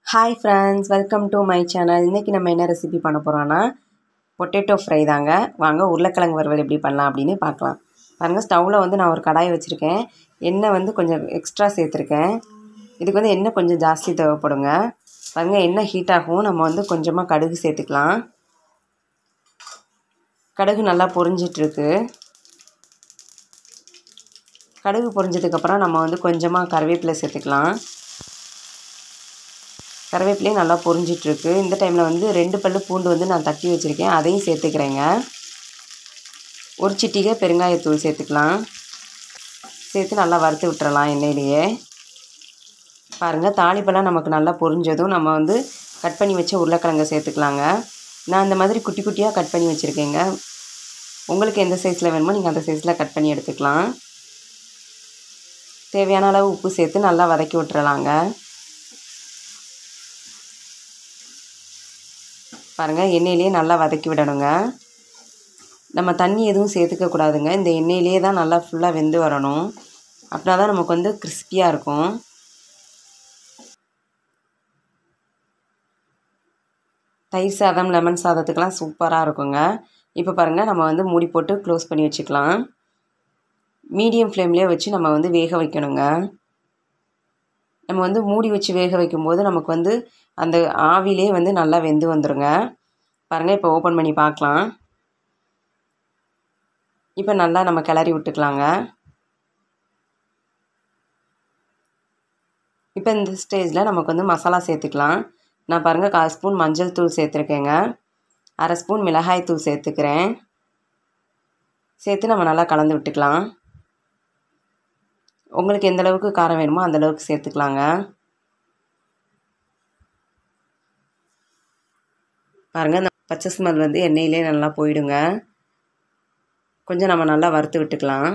hi friends welcome to my channel இன்றைக்கி நம்ம என்ன ரெசிபி பண்ண போகிறோன்னா பொட்டேட்டோ ஃப்ரை தாங்க வாங்க உருளைக்கிழங்கு வறுவல் எப்படி பண்ணலாம் அப்படின்னு பார்க்கலாம் பாருங்கள் ஸ்டவ்வில் வந்து நான் ஒரு கடாய் வச்சுருக்கேன் எண்ணெய் வந்து கொஞ்சம் எக்ஸ்ட்ரா சேர்த்துருக்கேன் இதுக்கு வந்து எண்ணெய் கொஞ்சம் ஜாஸ்தி தேவைப்படுங்க பாருங்கள் எண்ணெய் ஹீட் ஆகும் நம்ம வந்து கொஞ்சமாக கடுகு சேர்த்துக்கலாம் கடுகு நல்லா பொரிஞ்சிட்ருக்கு கடுகு பொரிஞ்சதுக்கப்புறம் நம்ம வந்து கொஞ்சமாக கருவேப்பிலை சேர்த்துக்கலாம் கருவேப்பிலையும் நல்லா பொரிஞ்சிட்ருக்கு இந்த டைமில் வந்து ரெண்டு பல்லு பூண்டு வந்து நான் தட்டி வச்சுருக்கேன் அதையும் சேர்த்துக்கிறேங்க ஒரு சிட்டிகை பெருங்காயத்தூள் சேர்த்துக்கலாம் சேர்த்து நல்லா வறுத்து விட்டுறலாம் எண்ணெயிலேயே பாருங்கள் தாளிப்பெல்லாம் நமக்கு நல்லா பொரிஞ்சதும் நம்ம வந்து கட் பண்ணி வச்ச உருளைக்கிழங்க சேர்த்துக்கலாங்க நான் இந்த மாதிரி குட்டி குட்டியாக கட் பண்ணி வச்சுருக்கேங்க உங்களுக்கு எந்த சைஸில் வேணுமோ நீங்கள் அந்த சைஸில் கட் பண்ணி எடுத்துக்கலாம் தேவையான அளவு உப்பு சேர்த்து நல்லா வதக்கி விட்டுறலாங்க பாருங்கள் எண்ணெயிலே நல்லா வதக்கி விடணுங்க நம்ம தண்ணி எதுவும் சேர்த்துக்கக்கூடாதுங்க இந்த எண்ணெயிலே தான் நல்லா ஃபுல்லாக வெந்து வரணும் அப்படின்னா தான் நமக்கு வந்து கிறிஸ்பியாக இருக்கும் தயிர் சாதம் லெமன் சாதத்துக்கெலாம் சூப்பராக இருக்குங்க இப்போ பாருங்கள் நம்ம வந்து மூடி போட்டு க்ளோஸ் பண்ணி வச்சுக்கலாம் மீடியம் ஃப்ளேம்லேயே வச்சு நம்ம வந்து வேக வைக்கணுங்க நம்ம வந்து மூடி வச்சு வேக வைக்கும்போது நமக்கு வந்து அந்த ஆவிலே வந்து நல்லா வெந்து வந்துடுங்க பாருங்கள் இப்போ ஓப்பன் பண்ணி பார்க்கலாம் இப்போ நல்லா நம்ம கிளறி விட்டுக்கலாங்க இப்போ இந்த ஸ்டேஜில் நமக்கு வந்து மசாலா சேர்த்துக்கலாம் நான் பாருங்கள் கால் ஸ்பூன் மஞ்சள் தூள் சேர்த்துருக்கேங்க அரை ஸ்பூன் மிளகாய் தூள் சேர்த்துக்கிறேன் சேர்த்து நம்ம நல்லா கலந்து விட்டுக்கலாம் உங்களுக்கு எந்த அளவுக்கு காரம் வேணுமோ அந்த அளவுக்கு சேர்த்துக்கலாங்க பாருங்கள் இந்த பச்சை ஸ்மெல் வந்து எண்ணெயிலே நல்லா போயிடுங்க கொஞ்சம் நம்ம நல்லா வறுத்து விட்டுக்கலாம்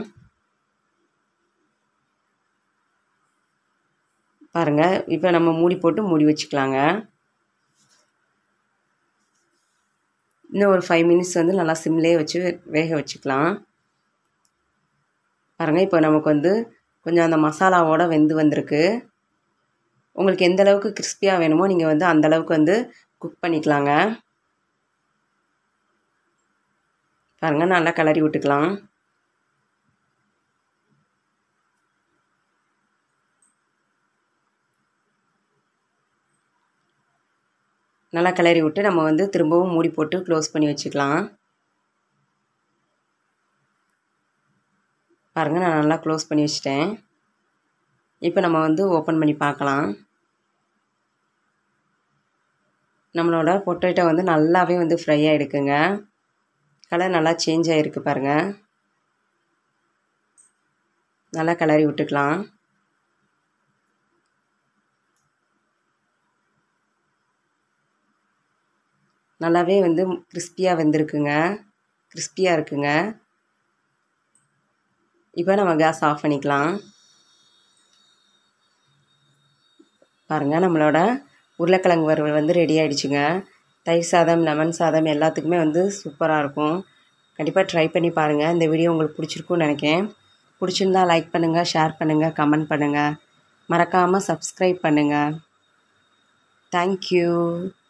பாருங்கள் இப்போ நம்ம மூடி போட்டு மூடி வச்சுக்கலாங்க இன்னும் ஒரு ஃபைவ் மினிட்ஸ் வந்து நல்லா சிம்லேயே வச்சு வேக வச்சுக்கலாம் பாருங்கள் இப்போ நமக்கு வந்து கொஞ்சம் அந்த மசாலாவோடு வெந்து வந்திருக்கு உங்களுக்கு எந்த அளவுக்கு கிறிஸ்பியாக வேணுமோ நீங்கள் வந்து அந்த அளவுக்கு வந்து குக் பண்ணிக்கலாங்க பாருங்கள் நல்லா கிளறி விட்டுக்கலாம் நல்லா கிளறி விட்டு நம்ம வந்து திரும்பவும் மூடி போட்டு க்ளோஸ் பண்ணி வச்சுக்கலாம் பாருங்கள் நான் நல்லா க்ளோஸ் பண்ணி வச்சிட்டேன் இப்போ நம்ம வந்து ஓப்பன் பண்ணி பார்க்கலாம் நம்மளோட பொட்டேட்டோ வந்து நல்லாவே வந்து ஃப்ரை ஆகிடுக்குங்க கலர் நல்லா சேஞ்ச் ஆகிருக்கு பாருங்கள் நல்லா கிளறி விட்டுக்கலாம் நல்லாவே வந்து கிறிஸ்பியாக வெந்திருக்குங்க கிறிஸ்பியாக இருக்குங்க இப்போ நம்ம கேஸ் ஆஃப் பண்ணிக்கலாம் பாருங்கள் நம்மளோட உருளைக்கிழங்கு வறுவல் வந்து ரெடி ஆகிடுச்சுங்க தயிர் சாதம் லெமன் சாதம் எல்லாத்துக்குமே வந்து சூப்பராக இருக்கும் கண்டிப்பாக ட்ரை பண்ணி பாருங்கள் இந்த வீடியோ உங்களுக்கு பிடிச்சிருக்குன்னு நினைக்கிறேன் பிடிச்சிருந்தா லைக் பண்ணுங்கள் ஷேர் பண்ணுங்கள் கமெண்ட் பண்ணுங்கள் மறக்காமல் சப்ஸ்கிரைப் பண்ணுங்கள் தேங்க்யூ